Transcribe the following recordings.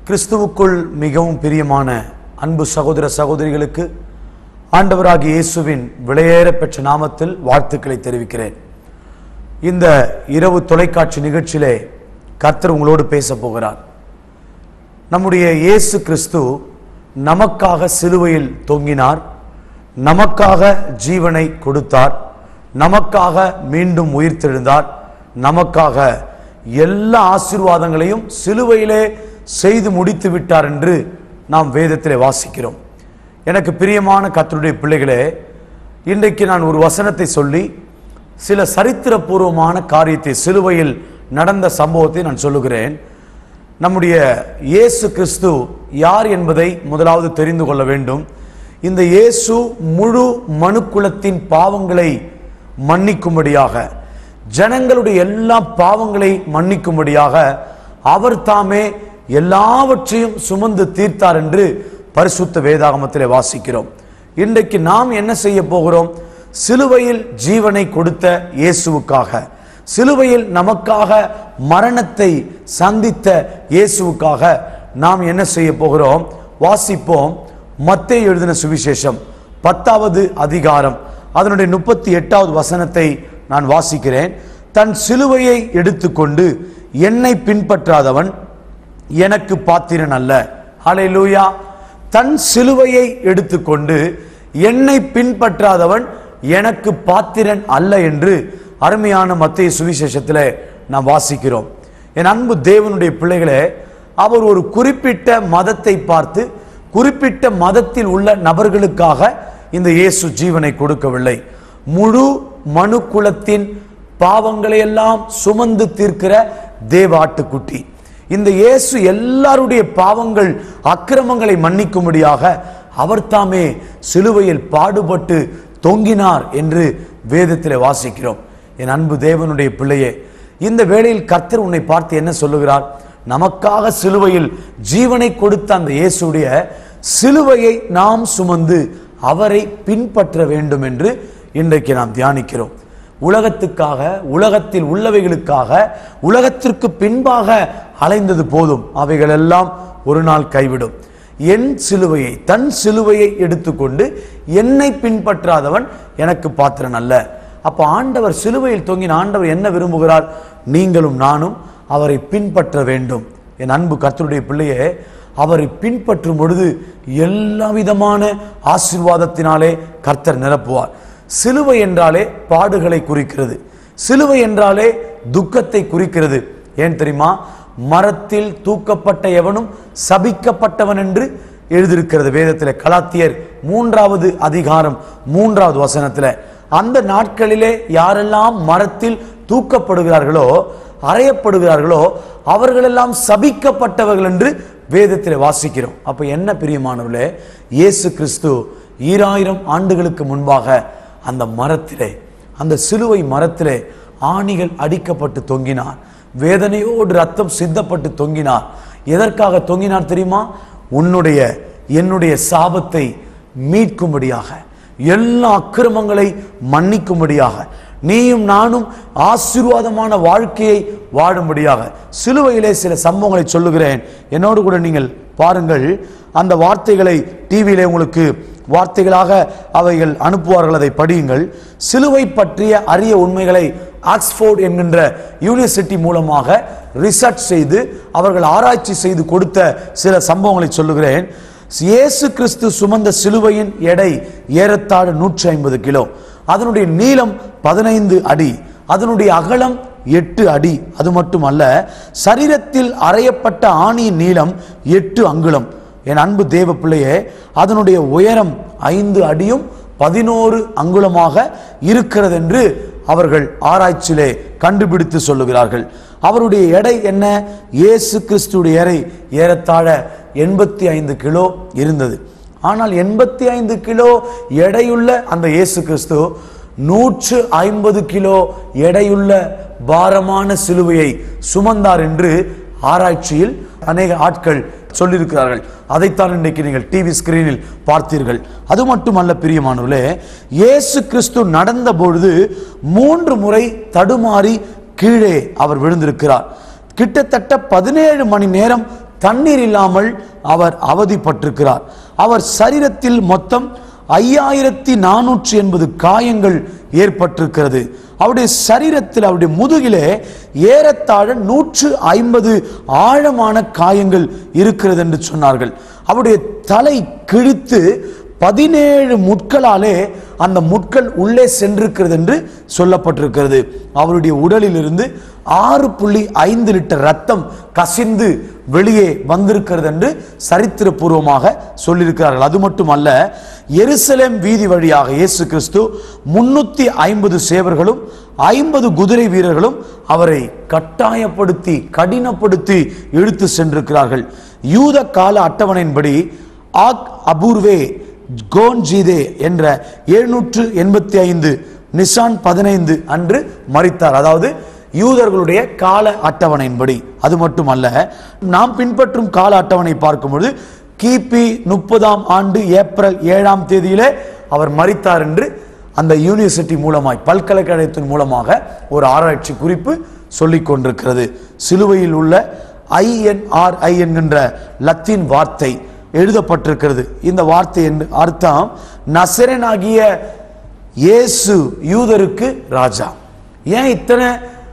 கிறிஸ்துவுக்குள் மிகவும் பிரியமான அன்பு சகோதர சகோதரிகளுக்கு ஆண்டவராகிய இயேசுவின் விலையேற பெற்ற நாமத்தில் வாழ்த்துக்களை தெரிவிக்கிறேன் இந்த இரவு தொலைக்காட்சி நிகழ்ச்சியிலே கர்த்தர் உங்களோடு பேச போகிறார் நம்முடைய இயேசு கிறிஸ்து நமக்காக சிலுவையில் தொங்கினார் நமக்காக ஜீவனை கொடுத்தார் நமக்காக மீண்டும் உயிர்த்தெழுந்தார் நமக்காக எல்லா ஆசீர்வாதங்களையும் சிலுவையிலே செய்து முடித்து விட்டார் என்று நாம் வேதத்திலே வாசிக்கிறோம் எனக்கு பிரியமான கர்த்தருடைய பிள்ளைகளே இன்றைக்கு நான் ஒரு வசனத்தை சொல்லி சில சரித்திரபூர்வமான காரியத்தை சிலுவையில் நடந்த சம்பவத்தை நான் சொல்லுகிறேன் நம்முடைய இயேசு கிறிஸ்து யார் என்பதை முதலாவது தெரிந்து கொள்ள வேண்டும் இந்த இயேசு முழு மனுக்குலத்தின் பாவங்களை மன்னிக்கும்படியாக ஜனங்களுடைய எல்லா பாவங்களை மன்னிக்கும்படியாக அவர் தாமே எல்லாவற்றையும் சுமந்து தீர்த்தார் என்று பரிசுத்த வேதாகமத்திலே வாசிக்கிறோம் இன்றைக்கு நாம் என்ன செய்ய போகிறோம் சிலுவையில் ஜீவனை கொடுத்த இயேசுவுக்காக சிலுவையில் நமக்காக மரணத்தை சந்தித்த இயேசுவுக்காக நாம் என்ன செய்ய போகிறோம் வாசிப்போம் மத்தேயு எழுதின சுவிசேஷம் பத்தாவது அதிகாரம் அதனுடைய முப்பத்தி எட்டாவது வசனத்தை நான் வாசிக்கிறேன் தன் சிலுவையை எடுத்துக்கொண்டு என்னை பின்பற்றாதவன் எனக்கு பாத்திரன் அல்ல ஹalleluya தன் சிலுவையை எடுத்துக்கொண்டு என்னை பின்பற்றாதவன் எனக்கு பாத்திரன் அல்ல என்று அருமையான மத்திய சுவிசேஷத்தில் நாம் வாசிக்கிறோம் என் அன்பு தேவனுடைய பிள்ளைகளே அவர் ஒரு குறிப்பிட்ட மதத்தை பார்த்து குறிப்பிட்ட மதத்தில் உள்ள நபர்களுக்காக இந்த இயேசு ஜீவனை கொடுக்கவில்லை முழு மனு குலத்தின் பாவங்களை எல்லாம் சுமந்து தீர்க்கிற தேவ ஆட்டுக்குட்டி இந்த இயேசு எல்லாருடைய பாவங்கள் அக்கிரமங்களை மன்னிக்கும்படியாக அவர் தாமே சிலுவையில் பாடுபட்டு தொங்கினார் என்று வேதத்திலே வாசிக்கிறோம் என் அன்பு தேவனுடைய பிள்ளையே இந்த வேளையில் கர்த்தர் உன்னை பார்த்து என்ன சொல்லுகிறார் நமக்காக சிலுவையில் ஜீவனை கொடுத்த அந்த இயேசுடைய சிலுவையை நாம் சுமந்து அவரை பின்பற்ற வேண்டும் என்று இன்றைக்கு நாம் தியானிக்கிறோம் உலகத்துக்காக உலகத்தில் உள்ளவைகளுக்காக உலகத்திற்கு பின்பாக அலைந்தது போதும் அவைகளெல்லாம் ஒரு நாள் கைவிடும் என் சிலுவையை தன் சிலுவையை எடுத்துக்கொண்டு என்னை பின்பற்றாதவன் எனக்கு பாத்திரன் அல்ல அப்ப ஆண்டவர் சிலுவையில் தொங்கின ஆண்டவர் என்ன விரும்புகிறார் நீங்களும் நானும் அவரை பின்பற்ற வேண்டும் என் அன்பு கர்த்தருடைய பிள்ளையே அவரை பின்பற்றும் பொழுது எல்லா விதமான ஆசீர்வாதத்தினாலே கர்த்தர் நிரப்புவார் சிலுவை என்றாலே பாடுகளை குறிக்கிறது சிலுவை என்றாலே துக்கத்தை குறிக்கிறது ஏன் தெரியுமா மரத்தில் தூக்கப்பட்ட எவனும் சபிக்கப்பட்டவன் என்று எழுதியிருக்கிறது வேதத்தில் கலாத்தியர் மூன்றாவது அதிகாரம் மூன்றாவது வசனத்தில் அந்த நாட்களிலே யாரெல்லாம் மரத்தில் தூக்கப்படுகிறார்களோ அறையப்படுகிறார்களோ அவர்களெல்லாம் சபிக்கப்பட்டவர்கள் என்று வேதத்தில் வாசிக்கிறோம் அப்ப என்ன பிரியமானவர்களே இயேசு கிறிஸ்து ஈராயிரம் ஆண்டுகளுக்கு முன்பாக அந்த மரத்திலே அந்த சிலுவை மரத்திலே ஆணிகள் அடிக்கப்பட்டு தொங்கினார் வேதனையோடு ரத்தம் சித்தப்பட்டு தொங்கினார் எதற்காக தொங்கினார் தெரியுமா உன்னுடைய என்னுடைய சாபத்தை மீட்கும்படியாக எல்லா அக்கிரமங்களை மன்னிக்கும்படியாக நீயும் நானும் ஆசீர்வாதமான வாழ்க்கையை வாழும்படியாக சிலுவையிலே சில சம்பவங்களை சொல்லுகிறேன் என்னோடு கூட நீங்கள் பாருங்கள் அந்த வார்த்தைகளை டிவியிலே உங்களுக்கு வார்த்தைகளாக அவைகள் அனுப்புவார்கள் அதை படியுங்கள் சிலுவை பற்றிய அரிய உண்மைகளை ஆக்ஸ்போர்ட் என்கின்ற யூனிவர்சிட்டி மூலமாக ரிசர்ச் செய்து அவர்கள் ஆராய்ச்சி செய்து கொடுத்த சில சம்பவங்களை சொல்லுகிறேன் இயேசு கிறிஸ்து சுமந்த சிலுவையின் எடை ஏறத்தாழ நூற்றி ஐம்பது கிலோ அதனுடைய நீளம் பதினைந்து அடி அதனுடைய அகலம் எட்டு அடி அது மட்டுமல்ல சரீரத்தில் அறையப்பட்ட ஆணியின் நீளம் எட்டு அங்குலம் என் அன்பு தேவ பிள்ளையே அதனுடைய உயரம் ஐந்து அடியும் பதினோரு அங்குலமாக இருக்கிறது என்று அவர்கள் ஆராய்ச்சியிலே கண்டுபிடித்து சொல்லுகிறார்கள் அவருடைய எடை என்ன இயேசு கிறிஸ்துடைய எடை ஏறத்தாழ எண்பத்தி ஐந்து கிலோ இருந்தது ஆனால் எண்பத்தி ஐந்து கிலோ எடையுள்ள அந்த இயேசு கிறிஸ்து நூற்று ஐம்பது கிலோ எடையுள்ள பாரமான சிலுவையை சுமந்தார் என்று ஆராய்ச்சியில் அநேக ஆட்கள் சொல்லியிருக்கிறார்கள் அதைத்தான் இன்றைக்கு நீங்கள் டிவி ஸ்கிரீனில் பார்த்தீர்கள் அது மட்டுமல்ல பிரியமானவர்களே இயேசு கிறிஸ்து நடந்த பொழுது மூன்று முறை தடுமாறி கீழே அவர் விழுந்திருக்கிறார் கிட்டத்தட்ட பதினேழு மணி நேரம் தண்ணீர் இல்லாமல் அவர் அவதிப்பட்டிருக்கிறார் அவர் சரீரத்தில் மொத்தம் ஐயாயிரத்தி நானூற்றி எண்பது காயங்கள் ஏற்பட்டிருக்கிறது அவருடைய சரீரத்தில் அவருடைய முதுகிலே ஏறத்தாழ நூற்று ஐம்பது ஆழமான காயங்கள் இருக்கிறது என்று சொன்னார்கள் அவருடைய தலை கிழித்து பதினேழு முட்களாலே அந்த முட்கள் உள்ளே சென்றிருக்கிறது என்று சொல்லப்பட்டிருக்கிறது அவருடைய உடலிலிருந்து ஆறு புள்ளி ஐந்து லிட்டர் ரத்தம் கசிந்து வெளியே வந்திருக்கிறது என்று சரித்திரபூர்வமாக சொல்லியிருக்கிறார்கள் அது மட்டுமல்ல எருசலேம் வீதி வழியாக இயேசு கிறிஸ்து முன்னூத்தி ஐம்பது சேவர்களும் ஐம்பது குதிரை வீரர்களும் அவரை கட்டாயப்படுத்தி கடினப்படுத்தி இழுத்து சென்றிருக்கிறார்கள் யூத கால அட்டவணையின்படி ஆக் அபூர்வே கோன்ஜீதே என்ற எழுநூற்று எண்பத்தி ஐந்து நிசான் பதினைந்து அன்று மறித்தார் அதாவது யூதர்களுடைய கால அட்டவணையின்படி அது மட்டுமல்ல நாம் பின்பற்றும் கால அட்டவணை பார்க்கும்பொழுது கிபி முப்பதாம் ஆண்டு ஏப்ரல் ஏழாம் தேதியிலே அவர் மறித்தார் என்று அந்த யூனிவர்சிட்டி மூலமாய் பல்கலைக்கழகத்தின் மூலமாக ஒரு ஆராய்ச்சி குறிப்பு சொல்லிக் கொண்டிருக்கிறது சிலுவையில் உள்ள ஐஎன்ஆர்ஐ என்கின்ற லத்தீன் வார்த்தை எழுதப்பட்டிருக்கிறது இந்த வார்த்தை என்று அர்த்தம் நசரனாகிய இயேசு யூதருக்கு ராஜா ஏன் இத்தனை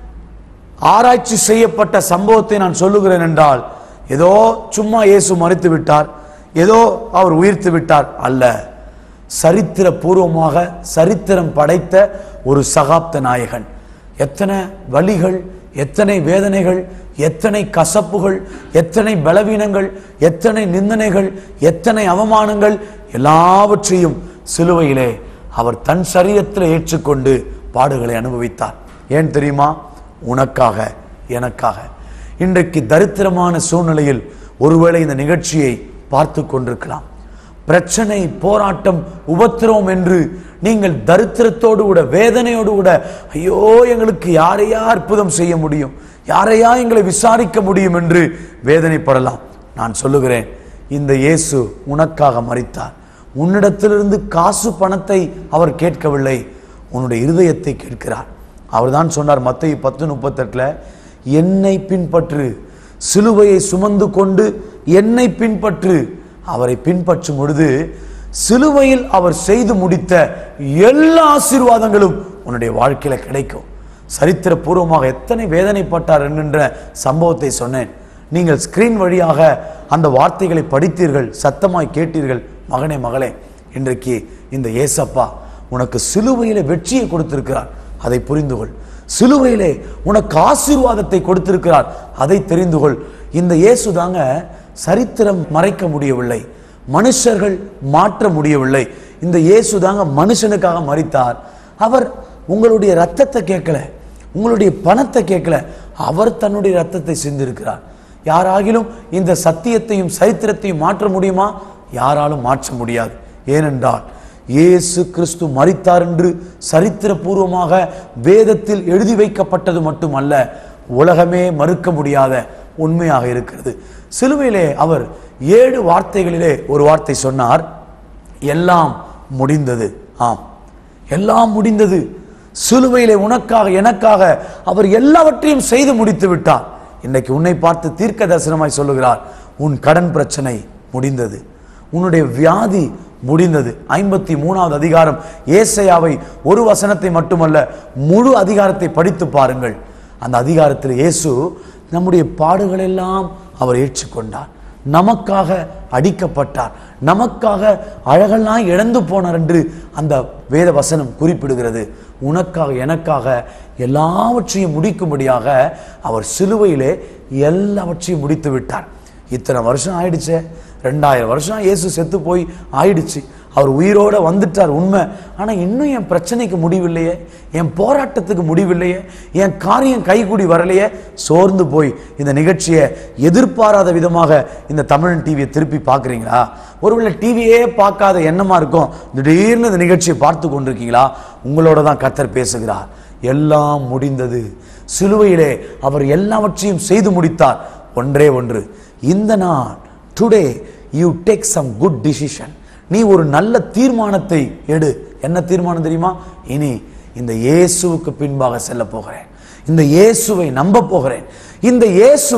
ஆராய்ச்சி செய்யப்பட்ட சம்பவத்தை நான் சொல்லுகிறேன் என்றால் ஏதோ சும்மா இயேசு மறித்து விட்டார் ஏதோ அவர் உயிர்த்து விட்டார் அல்ல சரித்திர பூர்வமாக சரித்திரம் படைத்த ஒரு சகாப்த நாயகன் எத்தனை வலிகள் எத்தனை வேதனைகள் எத்தனை கசப்புகள் எத்தனை பலவீனங்கள் எத்தனை நிந்தனைகள் எத்தனை அவமானங்கள் எல்லாவற்றையும் சிலுவையிலே அவர் தன் சரீரத்தில் ஏற்றுக்கொண்டு பாடுகளை அனுபவித்தார் ஏன் தெரியுமா உனக்காக எனக்காக இன்றைக்கு தரித்திரமான சூழ்நிலையில் ஒருவேளை இந்த நிகழ்ச்சியை பார்த்து கொண்டிருக்கலாம் பிரச்சனை போராட்டம் உபத்திரவம் என்று நீங்கள் தரித்திரத்தோடு கூட வேதனையோடு கூட ஐயோ எங்களுக்கு யாரையா அற்புதம் செய்ய முடியும் யாரையா எங்களை விசாரிக்க முடியும் என்று வேதனைப்படலாம் நான் சொல்லுகிறேன் இந்த இயேசு உனக்காக மறித்தார் உன்னிடத்திலிருந்து காசு பணத்தை அவர் கேட்கவில்லை உன்னுடைய இருதயத்தை கேட்கிறார் அவர்தான் சொன்னார் மத்திய பத்து முப்பத்தெட்டுல என்னை பின்பற்று சிலுவையை சுமந்து கொண்டு என்னை பின்பற்று அவரை பின்பற்றும் பொழுது சிலுவையில் அவர் செய்து முடித்த எல்லா ஆசீர்வாதங்களும் உன்னுடைய வாழ்க்கையில கிடைக்கும் சரித்திர பூர்வமாக எத்தனை வேதனைப்பட்டார் என்கின்ற சம்பவத்தை சொன்னேன் நீங்கள் ஸ்கிரீன் வழியாக அந்த வார்த்தைகளை படித்தீர்கள் சத்தமாய் கேட்டீர்கள் மகனே மகளே இன்றைக்கு இந்த ஏசப்பா உனக்கு சிலுவையில வெற்றியை கொடுத்திருக்கிறார் அதை புரிந்து கொள் சிலுவையிலே உனக்கு ஆசீர்வாதத்தை கொடுத்திருக்கிறார் அதை தெரிந்து கொள் இந்த இயேசு தாங்க சரித்திரம் மறைக்க முடியவில்லை மனுஷர்கள் மாற்ற முடியவில்லை இந்த இயேசு தாங்க மனுஷனுக்காக மறித்தார் அவர் உங்களுடைய ரத்தத்தை கேட்கல உங்களுடைய பணத்தை கேட்கல அவர் தன்னுடைய ரத்தத்தை சிந்திருக்கிறார் யாராகிலும் இந்த சத்தியத்தையும் சரித்திரத்தையும் மாற்ற முடியுமா யாராலும் மாற்ற முடியாது ஏனென்றால் இயேசு கிறிஸ்து மரித்தார் என்று சரித்திரபூர்வமாக வேதத்தில் எழுதி வைக்கப்பட்டது மட்டுமல்ல உலகமே மறுக்க முடியாத உண்மையாக இருக்கிறது சிலுவையிலே அவர் ஏழு வார்த்தைகளிலே ஒரு வார்த்தை சொன்னார் எல்லாம் முடிந்தது ஆம் எல்லாம் முடிந்தது சிலுவையிலே உனக்காக எனக்காக அவர் எல்லாவற்றையும் செய்து முடித்து விட்டார் இன்னைக்கு உன்னை பார்த்து தீர்க்க தரிசனமாய் சொல்லுகிறார் உன் கடன் பிரச்சனை முடிந்தது உன்னுடைய வியாதி முடிந்தது ஐம்பத்தி மூணாவது அதிகாரம் ஏசையாவை ஒரு வசனத்தை மட்டுமல்ல முழு அதிகாரத்தை படித்து பாருங்கள் அந்த அதிகாரத்தில் இயேசு நம்முடைய பாடுகளெல்லாம் அவர் ஏற்றுக்கொண்டார் நமக்காக அடிக்கப்பட்டார் நமக்காக அழகெல்லாம் இழந்து போனார் என்று அந்த வேத வசனம் குறிப்பிடுகிறது உனக்காக எனக்காக எல்லாவற்றையும் முடிக்கும்படியாக அவர் சிலுவையிலே எல்லாவற்றையும் முடித்து விட்டார் இத்தனை வருஷம் ஆயிடுச்சே ரெண்டாயிரம் வருஷம் இயேசு செத்து போய் ஆயிடுச்சு அவர் உயிரோட வந்துட்டார் உண்மை ஆனா இன்னும் என் பிரச்சனைக்கு முடிவில்லையே என் போராட்டத்துக்கு முடிவில்லையே என் காரியம் கைகூடி வரலையே சோர்ந்து போய் இந்த நிகழ்ச்சியை எதிர்பாராத விதமாக இந்த தமிழன் டிவியை திருப்பி பார்க்குறீங்களா ஒருவேளை டிவியே பார்க்காத எண்ணமா இருக்கும் திடீர்னு இந்த நிகழ்ச்சியை பார்த்து கொண்டிருக்கீங்களா உங்களோட தான் கர்த்தர் பேசுகிறார் எல்லாம் முடிந்தது சிலுவையிலே அவர் எல்லாவற்றையும் செய்து முடித்தார் ஒன்றே ஒன்று இந்த நாள் today you take some good decision நீ ஒரு நல்ல தீர்மானத்தை எடு என்ன தீர்மானம் தெரியுமா இனி இந்த இயேசுவுக்கு பின்பாக செல்ல போகிறேன் இந்த இயேசுவை நம்ப போகிறேன் இந்த இயேசுவை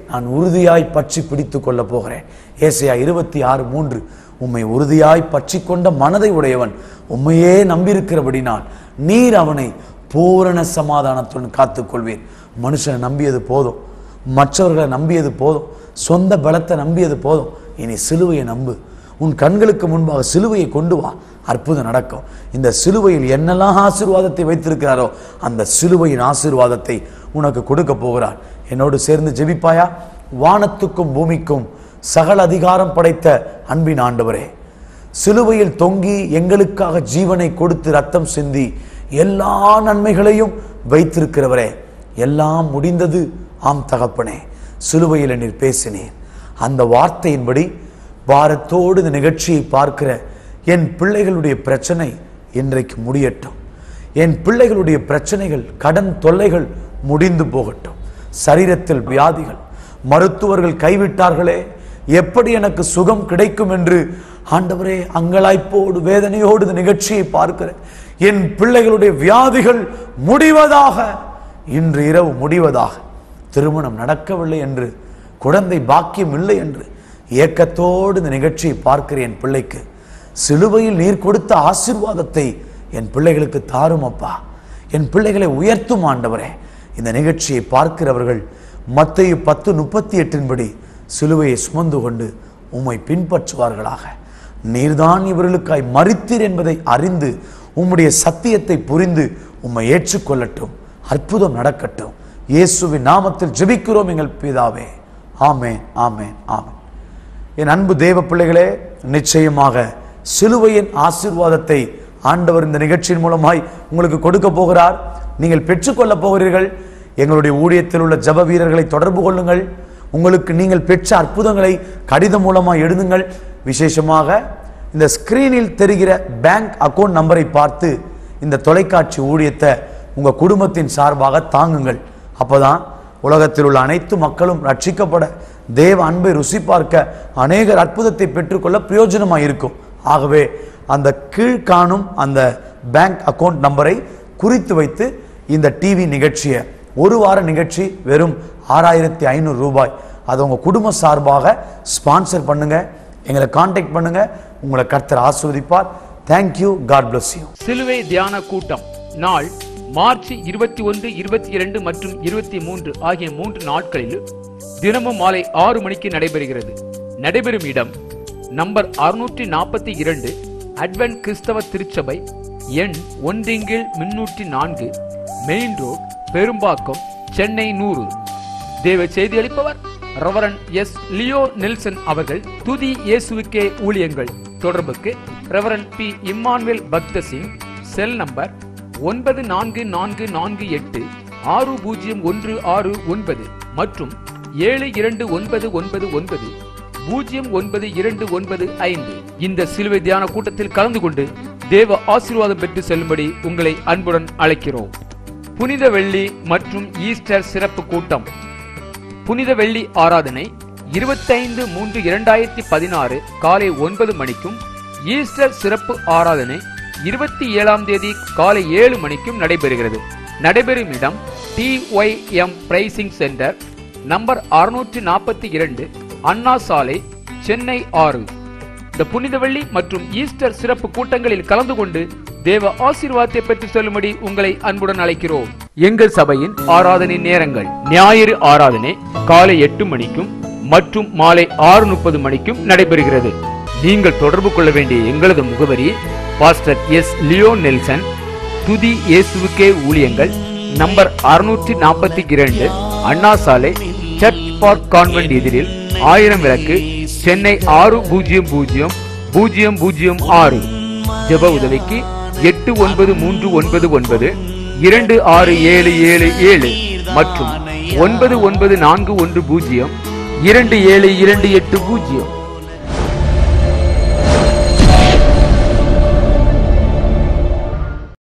நான் உறுதியாய் பற்றி பிடித்து கொள்ள போகிறேன் ஏசையா இருபத்தி ஆறு மூன்று உம்மை உறுதியாய் பற்றி கொண்ட மனதை உடையவன் உம்மையே நம்பியிருக்கிறபடினால் நீர் அவனை பூரண சமாதானத்துடன் காத்துக்கொள்வீர் மனுஷனை நம்பியது போதும் மற்றவர்களை நம்பியது போதும் சொந்த பலத்தை நம்பியது போதும் இனி சிலுவையை நம்பு உன் கண்களுக்கு முன்பாக சிலுவையை கொண்டு வா அற்புதம் நடக்கும் இந்த சிலுவையில் என்னெல்லாம் ஆசீர்வாதத்தை வைத்திருக்கிறாரோ அந்த சிலுவையின் ஆசீர்வாதத்தை உனக்கு கொடுக்க போகிறார் என்னோடு சேர்ந்து ஜெபிப்பாயா வானத்துக்கும் பூமிக்கும் சகல அதிகாரம் படைத்த அன்பின் ஆண்டவரே சிலுவையில் தொங்கி எங்களுக்காக ஜீவனை கொடுத்து ரத்தம் சிந்தி எல்லா நன்மைகளையும் வைத்திருக்கிறவரே எல்லாம் முடிந்தது ஆம் தகப்பனே சிலுவையில் நீர் பேசினீர் அந்த வார்த்தையின்படி பாரத்தோடு இந்த நிகழ்ச்சியை பார்க்கிற என் பிள்ளைகளுடைய பிரச்சனை இன்றைக்கு முடியட்டும் என் பிள்ளைகளுடைய பிரச்சனைகள் கடன் தொல்லைகள் முடிந்து போகட்டும் சரீரத்தில் வியாதிகள் மருத்துவர்கள் கைவிட்டார்களே எப்படி எனக்கு சுகம் கிடைக்கும் என்று ஆண்டவரே அங்கலாய்ப்போடு வேதனையோடு இந்த நிகழ்ச்சியை பார்க்கிறேன் என் பிள்ளைகளுடைய வியாதிகள் முடிவதாக இன்று இரவு முடிவதாக திருமணம் நடக்கவில்லை என்று குழந்தை பாக்கியம் இல்லை என்று ஏக்கத்தோடு இந்த நிகழ்ச்சியை பார்க்கிற என் பிள்ளைக்கு சிலுவையில் நீர் கொடுத்த ஆசீர்வாதத்தை என் பிள்ளைகளுக்கு தாரும் அப்பா என் பிள்ளைகளை உயர்த்தும் ஆண்டவரே இந்த நிகழ்ச்சியை பார்க்கிறவர்கள் மத்தேயு பத்து முப்பத்தி எட்டின்படி சிலுவையை சுமந்து கொண்டு உம்மை பின்பற்றுவார்களாக நீர்தான் இவர்களுக்காய் மறித்தீர் என்பதை அறிந்து உம்முடைய சத்தியத்தை புரிந்து உம்மை ஏற்றுக்கொள்ளட்டும் அற்புதம் நடக்கட்டும் இயேசுவின் நாமத்தில் ஜெபிக்கிறோம் எங்கள் பிதாவே ஆமென் ஆமென் ஆமென் என் அன்பு தேவ பிள்ளைகளே நிச்சயமாக சிலுவையின் ஆசீர்வாதத்தை ஆண்டவர் இந்த நிகழ்ச்சியின் மூலமாய் உங்களுக்கு கொடுக்க போகிறார் நீங்கள் பெற்றுக்கொள்ள போகிறீர்கள் எங்களுடைய ஊழியத்தில் உள்ள ஜப வீரர்களை தொடர்பு கொள்ளுங்கள் உங்களுக்கு நீங்கள் பெற்ற அற்புதங்களை கடிதம் மூலமாக எழுதுங்கள் விசேஷமாக இந்த ஸ்கிரீனில் தெரிகிற பேங்க் அக்கவுண்ட் நம்பரை பார்த்து இந்த தொலைக்காட்சி ஊழியத்தை உங்க குடும்பத்தின் சார்பாக தாங்குங்கள் அப்பதான் உலகத்தில் உள்ள அனைத்து மக்களும் ரட்சிக்கப்பட தேவ அன்பை ருசி பார்க்க அநேகர் அற்புதத்தை பெற்றுக்கொள்ள பிரயோஜனமாக இருக்கும் ஆகவே அந்த கீழ்காணும் அந்த பேங்க் அக்கவுண்ட் நம்பரை குறித்து வைத்து இந்த டிவி நிகழ்ச்சியை ஒரு வார நிகழ்ச்சி வெறும் ஆறாயிரத்தி ஐநூறு ரூபாய் அதை உங்கள் குடும்ப சார்பாக ஸ்பான்சர் பண்ணுங்க எங்களை காண்டாக்ட் பண்ணுங்க உங்களை கர்த்தர் ஆஸ்வதிப்பார் தேங்க்யூ காட் bless யூ சிலுவை தியான கூட்டம் நாள் மார்ச் இருபத்தி ஒன்று இருபத்தி இரண்டு மற்றும் இருபத்தி மூன்று ஆகிய மூன்று நாட்களில் தினமும் மாலை ஆறு மணிக்கு நடைபெறுகிறது நடைபெறும் இடம் நம்பர் அறுநூற்றி நாற்பத்தி இரண்டு அட்வென்ட் கிறிஸ்தவ திருச்சபை எண் ஒன்றிங்கில் முன்னூற்றி நான்கு மெயின் ரோட் பெரும்பாக்கம் சென்னை நூறு தேவ செய்தி அளிப்பவர் ரெவரன் எஸ் லியோ நெல்சன் அவர்கள் துதி இயேசுவுக்கே ஊழியங்கள் தொடர்புக்கு ரெவரன் பி இம்மானுவேல் பக்த சிங் செல் நம்பர் ஒன்பது நான்கு நான்கு நான்கு எட்டு ஆறு பூஜ்ஜியம் ஒன்று ஆறு ஒன்பது மற்றும் ஏழு இரண்டு ஒன்பது ஒன்பது ஒன்பது பூஜ்ஜியம் ஒன்பது இரண்டு ஒன்பது ஐந்து இந்த சிலுவை தியான கூட்டத்தில் கலந்து கொண்டு தேவ ஆசீர்வாதம் பெற்று செல்லும்படி உங்களை அன்புடன் அழைக்கிறோம் புனித வெள்ளி மற்றும் ஈஸ்டர் சிறப்பு கூட்டம் புனித வெள்ளி ஆராதனை இருபத்தைந்து மூன்று இரண்டாயிரத்தி பதினாறு காலை ஒன்பது மணிக்கும் ஈஸ்டர் சிறப்பு ஆராதனை இருபத்தி ஏழாம் தேதி காலை ஏழு மணிக்கும் நடைபெறுகிறது நடைபெறும் இடம் T Y M praising centre number அறுநூற்றி நாற்பத்தி இரண்டு அண்ணா சாலை சென்னை ஆறு இந்த புனித வெள்ளி மற்றும் ஈஸ்டர் சிறப்பு கூட்டங்களில் கலந்து கொண்டு தேவ ஆசீர்வாதத்தை பெற்று செல்லும்படி உங்களை அன்புடன் அழைக்கிறோம் எங்கள் சபையின் ஆராதனை நேரங்கள் ஞாயிறு ஆராதனை காலை எட்டு மணிக்கும் மற்றும் மாலை ஆறு முப்பது மணிக்கும் நடைபெறுகிறது நீங்கள் தொடர்பு கொள்ள வேண்டிய எங்களது முகவரி பாஸ்டர் எஸ் லியோ நெல்சன் துதி இயேசுவுக்கே ஊழியங்கள் நம்பர் அறுநூற்றி நாற்பத்தி இரண்டு அண்ணா சாலை சர்ச் பார்க் கான்வென்ட் எதிரில் ஆயிரம் விளக்கு சென்னை ஆறு பூஜ்ஜியம் பூஜ்ஜியம் பூஜ்ஜியம் பூஜ்ஜியம் ஆறு ஜெப உதவிக்கு எட்டு ஒன்பது மூன்று ஒன்பது ஒன்பது இரண்டு ஆறு ஏழு ஏழு ஏழு மற்றும் ஒன்பது ஒன்பது நான்கு ஒன்று பூஜ்ஜியம் இரண்டு ஏழு இரண்டு எட்டு பூஜ்ஜியம்